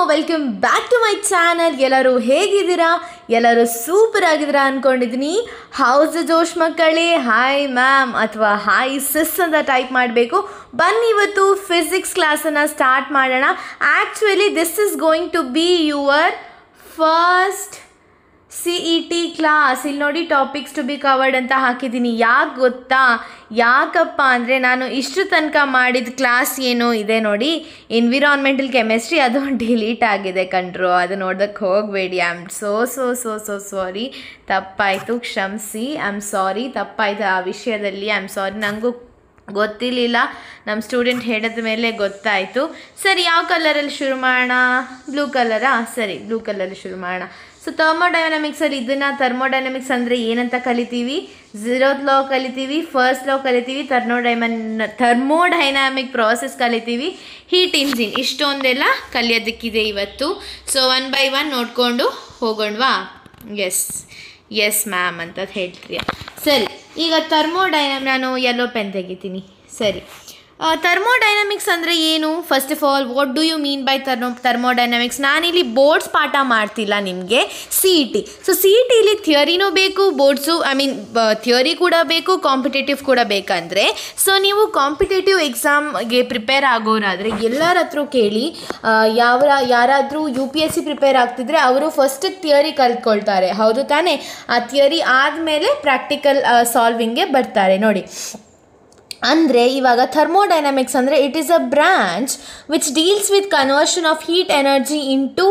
welcome back to my channel ಎಲ್ಲರೂ ಹೇಗಿದ್ದೀರಾ ಎಲ್ಲರೂ ಸೂಪರ್ ಆಗಿದ್ದೀರಾ ಅಂದ್ಕೊಂಡಿದ್ದೀನಿ ಹೌಸ್ ಜೋಶ್ ಮಕ್ಕಳೇ ಹಾಯ್ ಮ್ಯಾಮ್ ಅಥವಾ ಹಾಯ್ ಸಿಸ್ ಅಂತ ಟೈಪ್ ಮಾಡಬೇಕು ಬನ್ನಿ ಇವತ್ತು ಫಿಸಿಕ್ಸ್ ಕ್ಲಾಸನ್ನು ಸ್ಟಾರ್ಟ್ ಮಾಡೋಣ actually this is going to be your first C E T class ಇಲ್ಲಿ ನೋಡಿ ಟಾಪಿಕ್ಸ್ ಟು ಬಿ ಕವರ್ಡ್ ಅಂತ ಹಾಕಿದ್ದೀನಿ ಯಾಕೆ ಗೊತ್ತಾ ಯಾಕಪ್ಪ ಅಂದರೆ ನಾನು ಇಷ್ಟು ತನಕ ಮಾಡಿದ ಕ್ಲಾಸ್ ಏನು ಇದೆ ನೋಡಿ ಎನ್ವಿರಾನ್ಮೆಂಟಲ್ ಕೆಮಿಸ್ಟ್ರಿ ಅದು ಡಿಲೀಟ್ ಆಗಿದೆ ಕಣ್ರು ಅದು ನೋಡೋದಕ್ಕೆ ಹೋಗಬೇಡಿ I am so so so so sorry ತಪ್ಪಾಯಿತು ಕ್ಷಮಿಸಿ ಐ ಆಮ್ ಸಾರಿ ತಪ್ಪಾಯಿತು ಆ ವಿಷಯದಲ್ಲಿ ಐ ಆಮ್ ಸಾರಿ ನನಗೂ ಗೊತ್ತಿರಲಿಲ್ಲ ನಮ್ಮ ಸ್ಟೂಡೆಂಟ್ ಹೇಳಿದ ಮೇಲೆ ಗೊತ್ತಾಯಿತು ಸರಿ ಯಾವ ಕಲರಲ್ಲಿ ಶುರು ಮಾಡೋಣ ಬ್ಲೂ ಕಲರಾ ಸರಿ ಬ್ಲೂ ಕಲರಲ್ಲಿ ಶುರು ಮಾಡೋಣ ಸೊ ಥರ್ಮೋಡೈನಮಿಕ್ಸಲ್ಲಿ ಇದನ್ನು ಥರ್ಮೋಡೈನಮಿಕ್ಸ್ ಅಂದರೆ ಏನಂತ ಕಲಿತೀವಿ ಝೀರೋತ್ ಲಾ ಕಲಿತೀವಿ ಫಸ್ಟ್ ಲಾ ಕಲಿತೀವಿ ಥರ್ಮೋಡೈಮನ್ ಥರ್ಮೋಡೈನಾಮಿಕ್ ಪ್ರಾಸೆಸ್ ಕಲಿತೀವಿ ಹೀಟ್ ಇಂಜಿನ್ ಇಷ್ಟೊಂದೆಲ್ಲ ಕಲಿಯೋದಕ್ಕಿದೆ ಇವತ್ತು ಸೊ ಒನ್ ಬೈ ಒನ್ ನೋಡಿಕೊಂಡು ಹೋಗೋಣವಾ ಎಸ್ ಎಸ್ ಮ್ಯಾಮ್ ಅಂತ ಹೇಳ್ತೀಯ ಸರಿ ಈಗ ಥರ್ಮೋಡೈನಮ್ ನಾನು ಯೆಲ್ಲೋ ಪೆನ್ ತೆಗಿತೀನಿ ಸರಿ ಥರ್ಮೋಡೈನಮಿಕ್ಸ್ ಅಂದರೆ ಏನು first of all what do you mean by thermo thermodynamics ನಾನಿಲ್ಲಿ ಬೋರ್ಡ್ಸ್ ಪಾಠ ಮಾಡ್ತಿಲ್ಲ ನಿಮಗೆ C E T so C E ಟಿಲಿ ಥಿಯರಿನೂ ಬೇಕು ಬೋರ್ಡ್ಸು ಐ ಮೀನ್ ಥಿಯರಿ ಕೂಡ ಬೇಕು ಕಾಂಪಿಟೇಟಿವ್ ಕೂಡ ಬೇಕಂದರೆ ಸೊ ನೀವು ಕಾಂಪಿಟೇಟಿವ್ ಎಕ್ಸಾಮ್ಗೆ ಪ್ರಿಪೇರ್ ಆಗೋರಾದರೆ ಎಲ್ಲರ ಹತ್ರ ಕೇಳಿ ಆ, ಯಾವ ಯಾರಾದರೂ U P S C prepare ಆಗ್ತಿದ್ರೆ ಅವರು ಫಸ್ಟ್ ಥಿಯರಿ ಕಲ್ತ್ಕೊಳ್ತಾರೆ ಹೌದು ತಾನೇ ಆ ಥಿಯರಿ ಆದಮೇಲೆ ಪ್ರಾಕ್ಟಿಕಲ್ ಸಾಲ್ವಿಂಗ್ಗೆ ಬರ್ತಾರೆ ನೋಡಿ ಅಂದರೆ ಇವಾಗ ಥರ್ಮೋಡೈನಮಿಕ್ಸ್ ಅಂದರೆ it is a branch which deals with conversion of heat energy into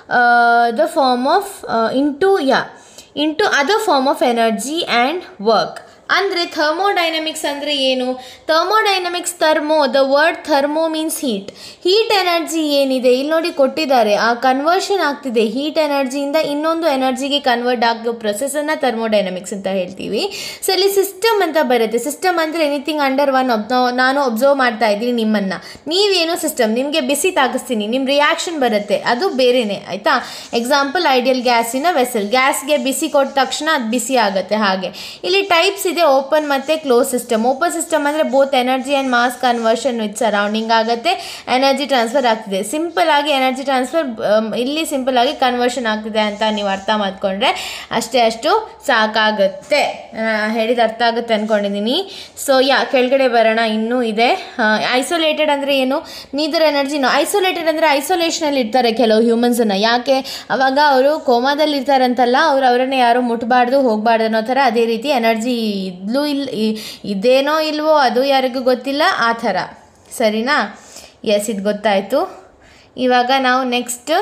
the form of into ಯಾ into other form of energy and work ಅಂದರೆ ಥರ್ಮೋಡೈನಮಿಕ್ಸ್ ಅಂದರೆ ಏನು thermodynamics thermo the word thermo means heat heat energy ಏನಿದೆ ಇಲ್ಲಿ ನೋಡಿ ಕೊಟ್ಟಿದ್ದಾರೆ ಆ conversion ಆಗ್ತಿದೆ ಹೀಟ್ ಎನರ್ಜಿಯಿಂದ ಇನ್ನೊಂದು ಎನರ್ಜಿಗೆ ಕನ್ವರ್ಟ್ ಆಗೋ ಪ್ರೊಸೆಸನ್ನು ಥರ್ಮೋಡೈನಮಿಕ್ಸ್ ಅಂತ ಹೇಳ್ತೀವಿ ಸೊ ಇಲ್ಲಿ ಸಿಸ್ಟಮ್ ಅಂತ ಬರುತ್ತೆ ಸಿಸ್ಟಮ್ ಅಂದರೆ ಎನಿಥಿಂಗ್ ಅಂಡರ್ ಒನ್ ಒಬ್ ನಾನು ಒಬ್ಸರ್ವ್ ಮಾಡ್ತಾ ಇದ್ದೀನಿ ನಿಮ್ಮನ್ನು ನೀವೇನು ಸಿಸ್ಟಮ್ ನಿಮಗೆ ಬಿಸಿ ತಾಗಿಸ್ತೀನಿ ನಿಮ್ಮ ರಿಯಾಕ್ಷನ್ ಬರುತ್ತೆ ಅದು ಬೇರೆನೇ ಆಯಿತಾ ಎಕ್ಸಾಂಪಲ್ ಐಡಿಯಲ್ ಗ್ಯಾಸಿನ ವೆಸಲ್ ಗ್ಯಾಸ್ಗೆ ಬಿಸಿ ಕೊಟ್ಟ ತಕ್ಷಣ ಅದು ಬಿಸಿ ಆಗುತ್ತೆ ಹಾಗೆ ಇಲ್ಲಿ ಟೈಪ್ಸ್ ಇದೆ ಓಪನ್ ಮತ್ತು ಕ್ಲೋಸ್ ಸಿಸ್ಟಮ್ ಓಪನ್ ಸಿಸ್ಟಮ್ ಅಂದರೆ both energy and mass conversion with surrounding ಆಗುತ್ತೆ ಎನರ್ಜಿ ಟ್ರಾನ್ಸ್ಫರ್ ಆಗ್ತಿದೆ ಸಿಂಪಲ್ ಆಗಿ ಎನರ್ಜಿ ಟ್ರಾನ್ಸ್ಫರ್ ಇಲ್ಲಿ ಸಿಂಪಲ್ ಆಗಿ ಕನ್ವರ್ಷನ್ ಆಗ್ತಿದೆ ಅಂತ ನೀವು ಅರ್ಥ ಮಾಡ್ಕೊಂಡ್ರೆ ಅಷ್ಟೇ ಅಷ್ಟು ಸಾಕಾಗುತ್ತೆ ಆ, ಹೇಳಿದ ಅರ್ಥ ಆಗುತ್ತೆ ಅಂದ್ಕೊಂಡಿದ್ದೀನಿ ಸೊ ಯಾ ಕೆಳಗಡೆ ಬರೋಣ ಇನ್ನೂ ಇದೆ ಐಸೋಲೇಟೆಡ್ ಅಂದರೆ ಏನು ನೀದರ್ ಎನರ್ಜಿನ ಐಸೋಲೇಟೆಡ್ ಅಂದರೆ ಐಸೋಲೇಷನಲ್ಲಿ ಇರ್ತಾರೆ ಕೆಲವು ಹ್ಯೂಮನ್ಸನ್ನು ಯಾಕೆ ಅವಾಗ ಅವರು ಕೋಮಾದಲ್ಲಿ ಇರ್ತಾರಂತಲ್ಲ ಅವ್ರು ಅವರನ್ನೇ ಯಾರು ಮುಟ್ಬಾರ್ದು ಹೋಗಬಾರ್ದು ಅನ್ನೋ ಥರ ಅದೇ ರೀತಿ ಎನರ್ಜಿ ಇದ್ಲೂ ಇಲ್ಲ ಇ- ಇದೇನೋ ಇಲ್ವೋ ಅದು ಯಾರಿಗೂ ಗೊತ್ತಿಲ್ಲ ಆ ಥರ ಸರಿನಾ ಎಸ್ ಇದು ಗೊತ್ತಾಯಿತು ಇವಾಗ ನಾವು ನೆಕ್ಸ್ಟ್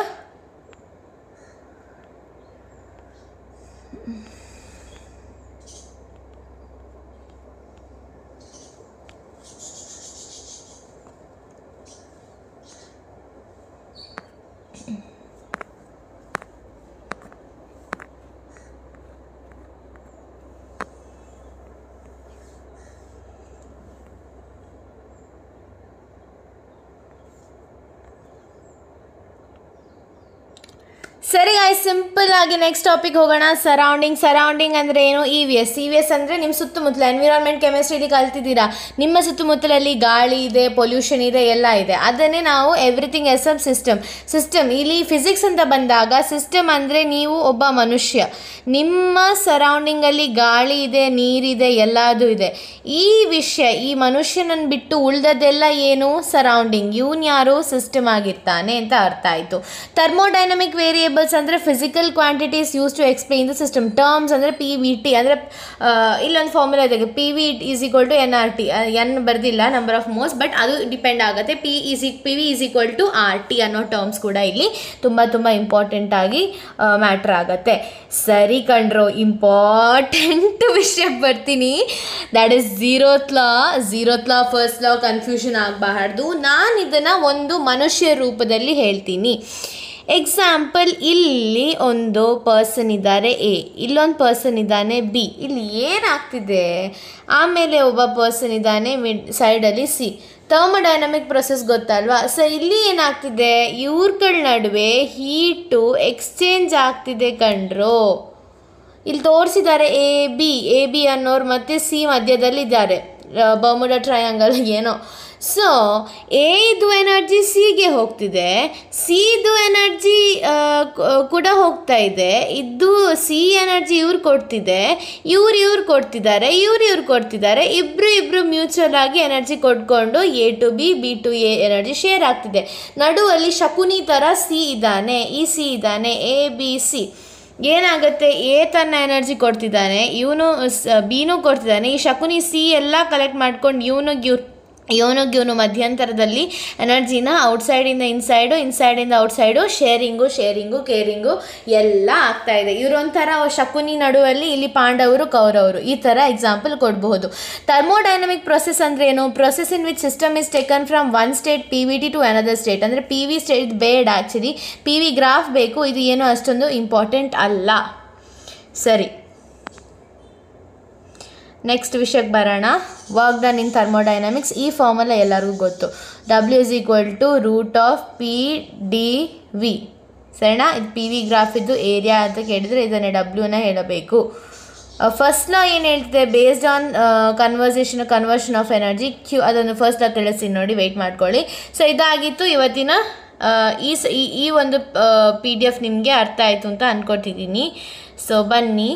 ಸರಿ ಗಾಯ್ ಸಿಂಪಲ್ ಆಗಿ ನೆಕ್ಸ್ಟ್ ಟಾಪಿಕ್ ಹೋಗೋಣ ಸರೌಂಡಿಂಗ್ ಸರೌಂಡಿಂಗ್ ಅಂದರೆ ಏನು E V S E V S ಅಂದರೆ ನಿಮ್ಮ ಸುತ್ತಮುತ್ತಲ ಎನ್ವಿರಾನ್ಮೆಂಟ್ ಕೆಮಿಸ್ಟ್ರಿಲಿ ಕಲ್ತಿದ್ದೀರಾ ನಿಮ್ಮ ಸುತ್ತಮುತ್ತಲಲ್ಲಿ ಗಾಳಿ ಇದೆ ಪೊಲ್ಯೂಷನ್ ಇದೆ ಎಲ್ಲ ಇದೆ ಅದನ್ನೇ ನಾವು everything is up system system ಇಲ್ಲಿ ಫಿಸಿಕ್ಸ್ ಅಂತ ಬಂದಾಗ ಸಿಸ್ಟಮ್ ಅಂದರೆ ನೀವು ಒಬ್ಬ ಮನುಷ್ಯ ನಿಮ್ಮ ಸರೌಂಡಿಂಗಲ್ಲಿ ಗಾಳಿ ಇದೆ ನೀರಿದೆ ಎಲ್ಲದೂ ಇದೆ ಈ ವಿಷಯ ಈ ಮನುಷ್ಯನನ್ನು ಬಿಟ್ಟು ಉಳ್ದದ್ದೆಲ್ಲ ಏನು ಸರೌಂಡಿಂಗ್ ಇವನ್ ಯಾರು ಸಿಸ್ಟಮ್ ಆಗಿರ್ತಾನೆ ಅಂತ ಅರ್ಥ ಆಯಿತು ಥರ್ಮೋಡೈನಮಿಕ್ ವೇರಿಯೇಬಲ್ಸ್ ಅಂದರೆ physical quantities use to explain the system terms ಅಂದರೆ ಪಿ ವಿ ಟಿ ಅಂದರೆ ಇಲ್ಲೊಂದು ಫಾರ್ಮುಲಾ ಇದೆ P V is equal to N R T N ಬರ್ದಿಲ್ಲ ನಂಬರ್ ಆಫ್ ಮೋಸ್ ಬಟ್ ಅದು ಡಿಪೆಂಡ್ ಆಗುತ್ತೆ P is P V is equal to R T ಅನ್ನೋ terms ಕೂಡ ಇಲ್ಲಿ ತುಂಬ ತುಂಬ ಇಂಪಾರ್ಟೆಂಟ್ ಆಗಿ ಮ್ಯಾಟ್ರ್ ಆಗುತ್ತೆ ಸರಿ ಕಣ್ರೋ ಇಂಪಾರ್ಟೆಂಟ್ ವಿಷಯಕ್ಕೆ ಬರ್ತೀನಿ that is zeroth law zeroth law first law confusion ಆಗಬಾರ್ದು ನಾನು ಇದನ್ನು ಒಂದು ಮನುಷ್ಯ ರೂಪದಲ್ಲಿ ಹೇಳ್ತೀನಿ ಎಕ್ಸಾಂಪಲ್ ಇಲ್ಲಿ ಒಂದು ಪರ್ಸನ್ ಇದ್ದಾರೆ ಎ ಇಲ್ಲೊಂದು ಪರ್ಸನ್ ಇದ್ದಾನೆ ಬಿ ಇಲ್ಲಿ ಏನಾಗ್ತಿದೆ ಆಮೇಲೆ ಒಬ್ಬ ಪರ್ಸನ್ ಇದ್ದಾನೆ ಮಿಡ್ ಸೈಡಲ್ಲಿ ಸಿ ಥರ್ಮೋಡೈನಮಿಕ್ ಪ್ರೊಸೆಸ್ ಗೊತ್ತಲ್ವಾ ಸೊ ಇಲ್ಲಿ ಏನಾಗ್ತಿದೆ ಇವ್ರಗಳ ನಡುವೆ ಹೀಟು ಎಕ್ಸ್ಚೇಂಜ್ ಆಗ್ತಿದೆ ಕಣ್ರು ಇಲ್ಲಿ ತೋರಿಸಿದ್ದಾರೆ ಎ ಬಿ ಎ ಬಿ ಅನ್ನೋರು ಮತ್ತು ಸಿ ಮಧ್ಯದಲ್ಲಿದ್ದಾರೆ ಬರ್ಮುಡ ಟ್ರಯಾಂಗಲ್ ಏನೋ ಸೊ ಎದು ಎನರ್ಜಿ ಸಿಗೆ ಹೋಗ್ತಿದೆ ಸಿದು ಎನರ್ಜಿ ಕೂಡ ಹೋಗ್ತಾ ಇದೆ ಇದು ಸಿ ಎನರ್ಜಿ ಇವ್ರು ಕೊಡ್ತಿದೆ ಇವ್ರು ಇವ್ರು ಕೊಡ್ತಿದ್ದಾರೆ ಇವ್ರು ಇವ್ರು ಕೊಡ್ತಿದ್ದಾರೆ ಇಬ್ಬರು ಇಬ್ಬರು ಮ್ಯೂಚುವಲ್ ಆಗಿ ಎನರ್ಜಿ ಕೊಟ್ಕೊಂಡು A to B B to A energy share ಆಗ್ತಿದೆ ನಡುವಲ್ಲಿ ಶಕುನಿ ಥರ ಸಿ ಇದ್ದಾನೆ ಈ ಸಿ ಇದ್ದಾನೆ ಎ ಬಿ ಸಿ ಏನಾಗುತ್ತೆ ಎ ತನ್ನ ಎನರ್ಜಿ ಕೊಡ್ತಿದ್ದಾನೆ ಇವನು ಬಿನೂ ಕೊಡ್ತಿದ್ದಾನೆ ಈ ಶಕುನಿ ಸಿ ಎಲ್ಲ ಕಲೆಕ್ಟ್ ಮಾಡ್ಕೊಂಡು ಇವನು ಇವ್ ಇವನಿಗೆ ಇವನು ಮಧ್ಯಂತರದಲ್ಲಿ ಎನರ್ಜಿನ ಔಟ್ಸೈಡಿಂದ ಇನ್ಸೈಡು ಇನ್ಸೈಡಿಂದ ಔಟ್ಸೈಡು ಶೇರಿಂಗು ಶೇರಿಂಗು ಕೇರಿಂಗು ಎಲ್ಲ ಆಗ್ತಾ ಇದೆ ಇವರೊಂಥರ ಶಕುನಿ ನಡುವಲ್ಲಿ ಇಲ್ಲಿ ಪಾಂಡವರು ಕೌರವರು ಈ ಥರ ಎಕ್ಸಾಂಪಲ್ ಕೊಡಬಹುದು ಥರ್ಮೋಡೈನಮಿಕ್ ಪ್ರೊಸೆಸ್ ಅಂದರೆ ಏನು process in which system is taken from one state P V T to another state ಅಂದರೆ ಪಿ ವಿ ಸ್ಟೇಟ್ ಬೇಡ ಆ್ಯಕ್ಚುಲಿ ಪಿ ವಿ ಗ್ರಾಫ್ ಬೇಕು ಇದು ಏನು ಅಷ್ಟೊಂದು ಇಂಪಾರ್ಟೆಂಟ್ ಅಲ್ಲ ಸರಿ ನೆಕ್ಸ್ಟ್ ವಿಷಯಕ್ಕೆ ಬರೋಣ ವರ್ಕ್ ಡನ್ ಇನ್ ಥರ್ಮೋಡೈನಮಿಕ್ಸ್ ಈ ಫಾರ್ಮುಲಾ ಎಲ್ಲರಿಗೂ ಗೊತ್ತು W is equal to root of P D V ಸರಿನಾ ಇದು ಪಿ ವಿ ಗ್ರಾಫ್ ಇದ್ದು ಏರಿಯಾ ಅಂತ ಕೇಳಿದರೆ ಇದನ್ನೇ ಡಬ್ಲ್ಯೂನ ಹೇಳಬೇಕು ಫಸ್ಟ್ ಲಾ ಏನು ಹೇಳ್ತಿದೆ based on conversation conversion of energy Q ಅದನ್ನು ಫಸ್ಟ್ ಲಾ ತಿಳಿಸ್ತೀನಿ ನೋಡಿ ವೆಯ್ಟ್ ಮಾಡ್ಕೊಳ್ಳಿ ಸೊ ಇದಾಗಿತ್ತು ಇವತ್ತಿನ ಆ, ಈ ಸ ಈ- ಈ ಒಂದು ಪಿ ಡಿ ಎಫ್ ನಿಮಗೆ ಅರ್ಥ ಆಯಿತು ಅಂತ ಅಂದ್ಕೊತಿದ್ದೀನಿ ಸೊ ಬನ್ನಿ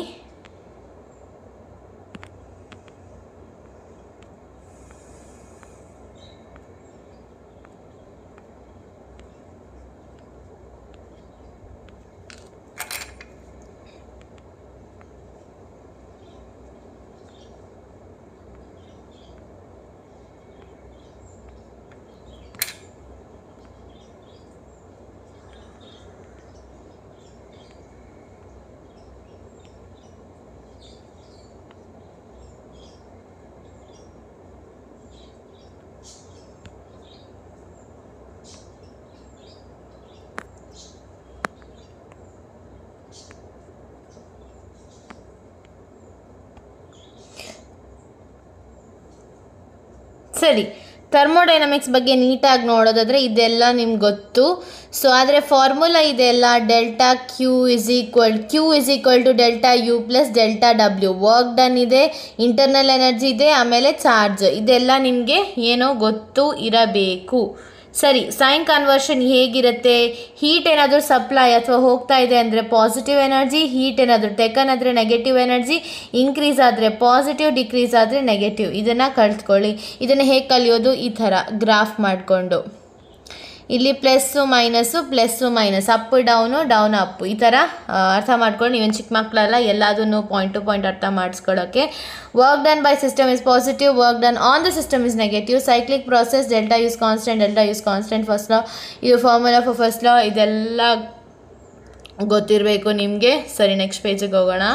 ಸರಿ ಥರ್ಮೋಡೈನಮಿಕ್ಸ್ ಬಗ್ಗೆ ನೀಟಾಗಿ ನೋಡೋದಾದರೆ ಇದೆಲ್ಲ ನಿಮ್ಗೆ ಗೊತ್ತು ಸೊ ಆದರೆ ಫಾರ್ಮುಲಾ ಇದೆಲ್ಲ delta Q is equal Q is equal to delta U plus delta W work done ಇದೆ ಇಂಟರ್ನಲ್ ಎನರ್ಜಿ ಇದೆ ಆಮೇಲೆ ಚಾರ್ಜ್ ಇದೆಲ್ಲ ನಿಮಗೆ ಏನೋ ಗೊತ್ತು ಇರಬೇಕು ಸರಿ ಸೈನ್ ಕನ್ವರ್ಷನ್ ಹೇಗಿರುತ್ತೆ ಹೀಟ್ ಏನಾದರೂ ಸಪ್ಲೈ ಅಥವಾ ಹೋಗ್ತಾ ಇದೆ ಅಂದರೆ ಪಾಸಿಟಿವ್ ಎನರ್ಜಿ ಹೀಟ್ ಏನಾದರೂ ಟೆಕನ್ ಆದರೆ ನೆಗೆಟಿವ್ ಎನರ್ಜಿ ಇನ್ಕ್ರೀಸ್ ಆದರೆ ಪಾಸಿಟಿವ್ ಡಿಕ್ರೀಸ್ ಆದರೆ ನೆಗೆಟಿವ್ ಇದನ್ನು ಕಲ್ತ್ಕೊಳ್ಳಿ ಇದನ್ನು ಹೇಗೆ ಕಲಿಯೋದು ಈ ಥರ ಗ್ರಾಫ್ ಮಾಡಿಕೊಂಡು ಇಲ್ಲಿ plus minus plus minus up down down up ಈ ಥರ ಆ, ಅರ್ಥ ಮಾಡ್ಕೊಂಡು ನೀವೇನು ಚಿಕ್ಕ ಮಕ್ಕಳೆಲ್ಲ ಎಲ್ಲದನ್ನು ಪಾಯಿಂಟ್ ಟು ಪಾಯಿಂಟ್ ಅರ್ಥ ಮಾಡಿಸ್ಕೊಳ್ಳೋಕ್ಕೆ work done by system is positive work done on the system is negative cyclic process delta U's constant delta U's constant first law ಇದು ಫಾರ್ಮುಲಾ ಫಾರ್ ಫಸ್ಟ್ ಲಾ ಇದೆಲ್ಲ ಗೊತ್ತಿರಬೇಕು ನಿಮಗೆ ಸರಿ ನೆಕ್ಸ್ಟ್ ಪೇಜಿಗೆ ಹೋಗೋಣ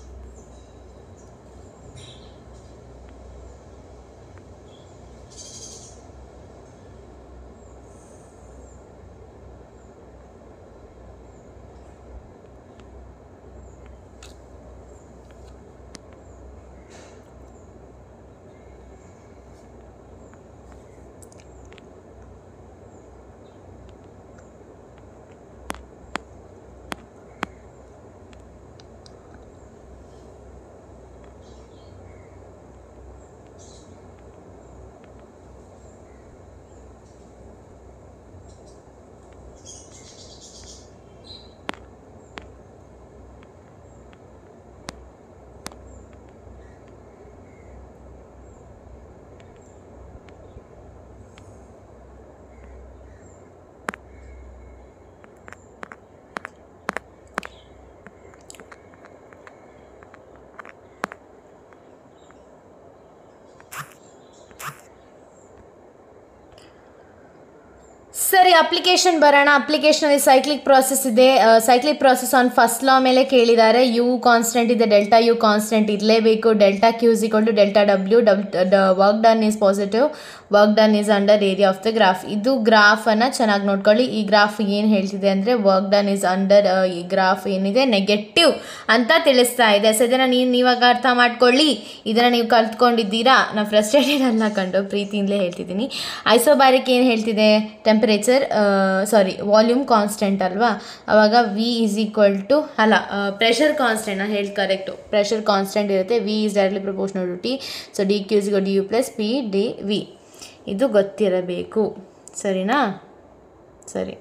ಸರಿ application ಬರೋಣ ಅಪ್ಲಿಕೇಶನಲ್ಲಿ ಸೈಕ್ಲಿಕ್ ಪ್ರಾಸೆಸ್ ಇದೆ cyclic process on first law ಮೇಲೆ ಕೇಳಿದ್ದಾರೆ ಯು ಕಾನ್ಸ್ಟೆಂಟ್ ಇದೆ ಡೆಲ್ಟಾ ಯು ಕಾನ್ಸ್ಟೆಂಟ್ ಇರಲೇಬೇಕು delta Q's equal to delta W W work done is positive work done is under area of the graph ಇದು ಗ್ರಾಫನ್ನು ಚೆನ್ನಾಗಿ ನೋಡ್ಕೊಳ್ಳಿ ಈ ಗ್ರಾಫ್ ಏನು ಹೇಳ್ತಿದೆ ಅಂದರೆ ವರ್ಕ್ ಡನ್ ಈಸ್ ಅಂಡರ್ ಈ ಗ್ರಾಫ್ ಏನಿದೆ ನೆಗೆಟಿವ್ ಅಂತ ತಿಳಿಸ್ತಾ ಇದೆ ಸೊ ಇದನ್ನು ನೀವು ನೀವಾಗ ಅರ್ಥ ಮಾಡ್ಕೊಳ್ಳಿ ಇದನ್ನು ನೀವು ಕಲ್ತ್ಕೊಂಡಿದ್ದೀರಾ ನಾವು ಫ್ರಸ್ಟ್ರೇಟೆಡ್ ಅಲ್ಲ ಕಂಡು ಪ್ರೀತಿಯಿಂದಲೇ ಹೇಳ್ತಿದ್ದೀನಿ ಐಸೋಬ್ಯಾರಿಕ್ ಏನು ಹೇಳ್ತಿದೆ ಟೆಂಪರೇಚರ್ ಸಾರಿ ವಾಲ್ಯೂಮ್ ಕಾನ್ಸ್ಟೆಂಟ್ ಅಲ್ವಾ ಅವಾಗ ವಿ ಈಸ್ ಈಕ್ವಲ್ ಟು ಅಲ್ಲ ಪ್ರೆಷರ್ ಕಾನ್ಸ್ಟೆಂಟ್ ನಾನು ಹೇಳಿ ಕರೆಕ್ಟು ಪ್ರೆಷರ್ ಕಾನ್ಸ್ಟೆಂಟ್ ಇರುತ್ತೆ V is directly proportional to T so D Q's D U plus P D V ಇದು ಗೊತ್ತಿರಬೇಕು ಸರಿನಾ ಸರಿ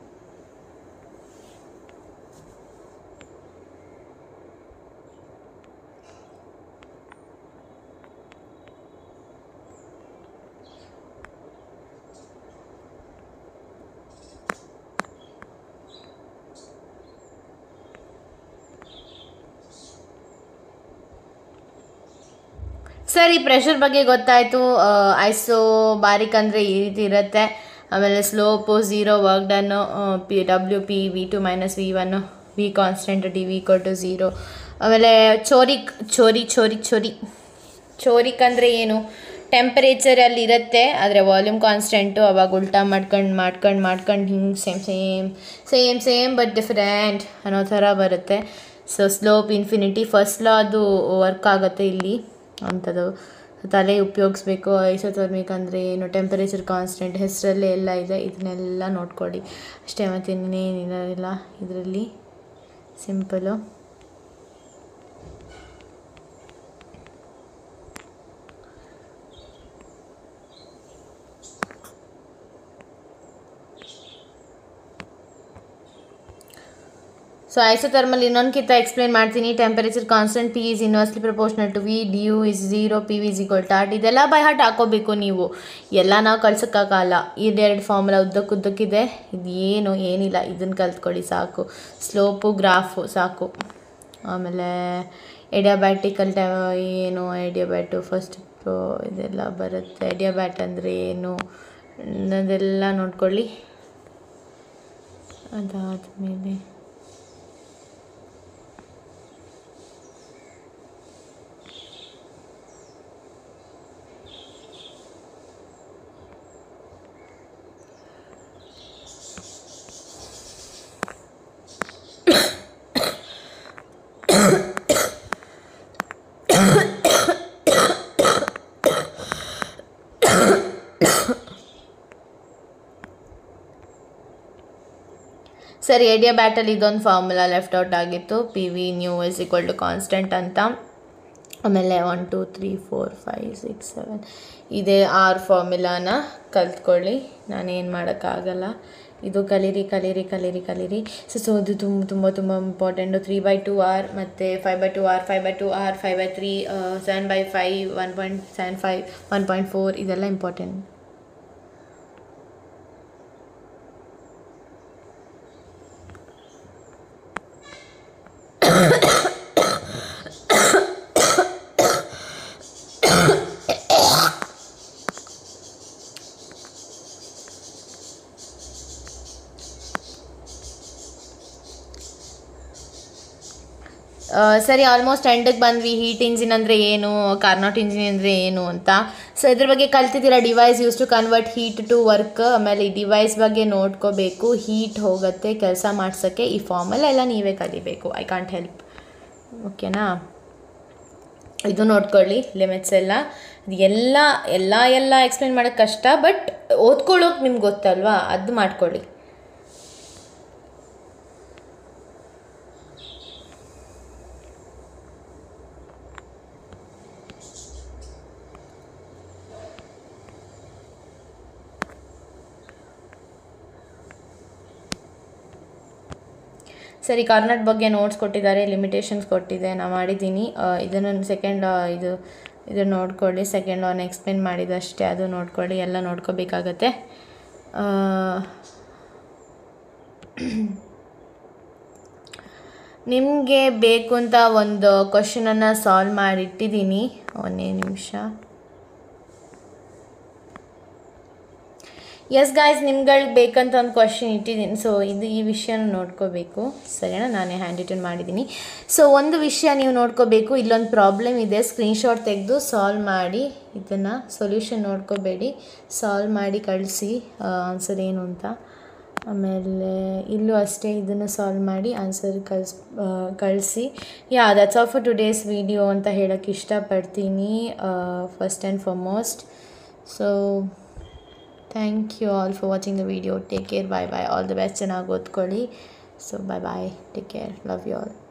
ಸರಿ ಪ್ರೆಷರ್ ಬಗ್ಗೆ ಗೊತ್ತಾಯಿತು ಐಸೋ ಬಾರಿಕ್ ಅಂದರೆ ಈ ರೀತಿ ಇರುತ್ತೆ ಆಮೇಲೆ slope zero work done P W P V two minus V one V constant D V equal to zero ಆಮೇಲೆ ಚೋರಿಕ್ ಚೋರಿ ಚೋರಿ ಚೋರಿ ಚೋರಿಕ್ ಅಂದರೆ ಏನು ಟೆಂಪರೇಚರ್ ಅಲ್ಲಿ ಇರುತ್ತೆ ಆದರೆ ವಾಲ್ಯೂಮ್ ಕಾನ್ಸ್ಟೆಂಟು ಅವಾಗ ಉಲ್ಟಾ ಮಾಡ್ಕೊಂಡು ಮಾಡ್ಕೊಂಡು ಮಾಡ್ಕೊಂಡು ಹಿಂಗೆ same same same same but different ಅನ್ನೋ ಥರ ಬರುತ್ತೆ so slope infinity first law ಅದು ವರ್ಕ್ ಆಗುತ್ತೆ ಇಲ್ಲಿ ಅಂಥದ್ದು ತಲೆ ಉಪಯೋಗಿಸ್ಬೇಕು ಐಸೋಥರ್ಮಿಕ್ ಅಂದರೆ ಏನು ಟೆಂಪರೇಚರ್ ಕಾನ್ಸ್ಟೆಂಟ್ ಹೆಸರಲ್ಲೇ ಎಲ್ಲ ಇದೆ ಇದನ್ನೆಲ್ಲ ನೋಡ್ಕೊಳ್ಳಿ ಅಷ್ಟೇ ಮತ್ತು ಇನ್ನೇನಿಲ್ಲ ಇದರಲ್ಲಿ ಸಿಂಪಲು ಸೊ ಐಸೋಥರ್ಮಲ್ ಇನ್ನೊಂದಕ್ಕಿಂತ ಎಕ್ಸ್ಪ್ಲೇನ್ ಮಾಡ್ತೀನಿ temperature constant P is inversely proportional to V D U is zero P V is equal ಟಾಟ್ ಇದೆಲ್ಲ ಬೈ ಹಾರ್ಟ್ ಹಾಕೋಬೇಕು ನೀವು ಎಲ್ಲ ನಾವು ಕಳ್ಸೋಕ್ಕಾಗಲ್ಲ ಇದೆರಡು ಫಾರ್ಮುಲಾ ಉದ್ದಕ್ಕೆ ಉದ್ದಕ್ಕಿದೆ ಇದು ಏನು ಏನಿಲ್ಲ ಇದನ್ನು ಕಲ್ತ್ಕೊಳ್ಳಿ ಸಾಕು ಸ್ಲೋಪು ಗ್ರಾಫು ಸಾಕು ಆಮೇಲೆ ಎಡಿಯಾಬ್ಯಾಟಿಕಲ್ ಟೈ ಏನು ಎಡಿಯಾಬ್ಯಾಟು ಫಸ್ಟ್ ಇದೆಲ್ಲ ಬರುತ್ತೆ ಎಡಿಯಾಬ್ಯಾಟ್ ಅಂದರೆ ಏನು ಅದೆಲ್ಲ ನೋಡ್ಕೊಳ್ಳಿ ಅದಾದಮೇಲೆ ಸರಿ ಏಡಿಯಾ ಬ್ಯಾಟಲ್ಲಿ ಇದೊಂದು ಫಾರ್ಮುಲಾ ಲೆಫ್ಟ್ ಔಟ್ ಆಗಿತ್ತು P V new is equal to constant ಅಂತ ಆಮೇಲೆ one two three four five six seven ಇದೇ ಆರು ಫಾರ್ಮುಲಾನ ಕಲ್ತ್ಕೊಳ್ಳಿ ನಾನೇನು ಮಾಡೋಕ್ಕಾಗಲ್ಲ ಇದು ಕಲೀರಿ ಕಲೀರಿ ಕಲೀರಿ ಕಲೀರಿ ಸೊ ಸೊ ಅದು ತುಂಬ ತುಂಬ ತುಂಬ important three by two R ಮತ್ತು five by two R five by two R five by three seven by five one point seven five one point four ಇದೆಲ್ಲ ಇಂಪಾರ್ಟೆಂಟ್ ಆ, ಸರಿ ಆಲ್ಮೋಸ್ಟ್ ಎಂಡಿಗೆ ಬಂದ್ವಿ ಹೀಟ್ ಇಂಜಿನ್ ಅಂದರೆ ಏನು ಕಾರ್ನಾಟ್ ಇಂಜಿನ್ ಅಂದರೆ ಏನು ಅಂತ ಸೊ ಇದ್ರ ಬಗ್ಗೆ ಕಲ್ತಿದ್ದೀರಾ device use to convert heat to work ಆಮೇಲೆ ಈ ಡಿವೈಸ್ ಬಗ್ಗೆ ನೋಡ್ಕೋಬೇಕು ಹೀಟ್ ಹೋಗುತ್ತೆ ಕೆಲಸ ಮಾಡ್ಸೋಕ್ಕೆ ಈ ಫಾರ್ಮಲ್ಲೆಲ್ಲ ನೀವೇ ಕಲಿಬೇಕು ಐ ಕಾಂಟ್ ಹೆಲ್ಪ್ ಓಕೆನಾ ಇದು ನೋಡ್ಕೊಳ್ಳಿ ಲಿಮಿಟ್ಸ್ ಎಲ್ಲ ಇದು ಎಲ್ಲ ಎಲ್ಲ ಎಲ್ಲ ಎಕ್ಸ್ಪ್ಲೇನ್ ಮಾಡೋಕ್ಕೆ ಕಷ್ಟ ಬಟ್ ಓದ್ಕೊಳ್ಳೋಕೆ ನಿಮ್ಗೆ ಗೊತ್ತಲ್ವಾ ಅದು ಮಾಡ್ಕೊಳ್ಳಿ ಸರಿ ಕಾರ್ನೆಟ್ ಬಗ್ಗೆ ನೋಟ್ಸ್ ಕೊಟ್ಟಿದ್ದಾರೆ ಲಿಮಿಟೇಷನ್ಸ್ ಕೊಟ್ಟಿದೆ ನಾನು ಮಾಡಿದ್ದೀನಿ ಇದನ್ನು ಸೆಕೆಂಡ್ ಇದು ಇದನ್ನು ನೋಡ್ಕೊಳ್ಳಿ ಸೆಕೆಂಡ್ ಒನ್ ಎಕ್ಸ್ಪ್ಲೇನ್ ಮಾಡಿದಷ್ಟೇ ಅದು ನೋಡ್ಕೊಳ್ಳಿ ಎಲ್ಲ ನೋಡ್ಕೋಬೇಕಾಗತ್ತೆ ಆ, ನಿಮಗೆ ಬೇಕು ಅಂತ ಒಂದು ಕ್ವಶನನ್ನು ಸಾಲ್ವ್ ಮಾಡಿಟ್ಟಿದ್ದೀನಿ ಒಂದೇ ನಿಮಿಷ ಎಸ್ ಗಾಯ್ಸ್ ನಿಮ್ಗಳಿಗೆ ಬೇಕಂತ ಒಂದು ಕ್ವಶನ್ ಇಟ್ಟಿದ್ದೀನಿ ಸೊ ಇದು ಈ ವಿಷಯನ ನೋಡ್ಕೋಬೇಕು ಸರಿನಾ ನಾನೇ ಹ್ಯಾಂಡ್ ರಿಟರ್ನ್ ಮಾಡಿದ್ದೀನಿ ಸೊ ಒಂದು ವಿಷಯ ನೀವು ನೋಡ್ಕೋಬೇಕು ಇಲ್ಲೊಂದು ಪ್ರಾಬ್ಲಮ್ ಇದೆ ಸ್ಕ್ರೀನ್ಶಾಟ್ ತೆಗೆದು ಸಾಲ್ವ್ ಮಾಡಿ ಇದನ್ನು ಸೊಲ್ಯೂಷನ್ ನೋಡ್ಕೋಬೇಡಿ ಸಾಲ್ವ್ ಮಾಡಿ ಕಳಿಸಿ ಆನ್ಸರ್ ಏನು ಅಂತ ಆಮೇಲೆ ಇಲ್ಲೂ ಅಷ್ಟೇ ಇದನ್ನು ಸಾಲ್ವ್ ಮಾಡಿ ಆನ್ಸರ್ ಕಳ್ಸ್ ಕಳಿಸಿ yeah that's all for today's video ಅಂತ ಹೇಳೋಕ್ಕೆ ಇಷ್ಟಪಡ್ತೀನಿ first and foremost so thank you all for watching the video take care bye bye all the best ಚೆನ್ನಾಗಿ ಓದ್ಕೊಳ್ಳಿ so bye bye take care love you all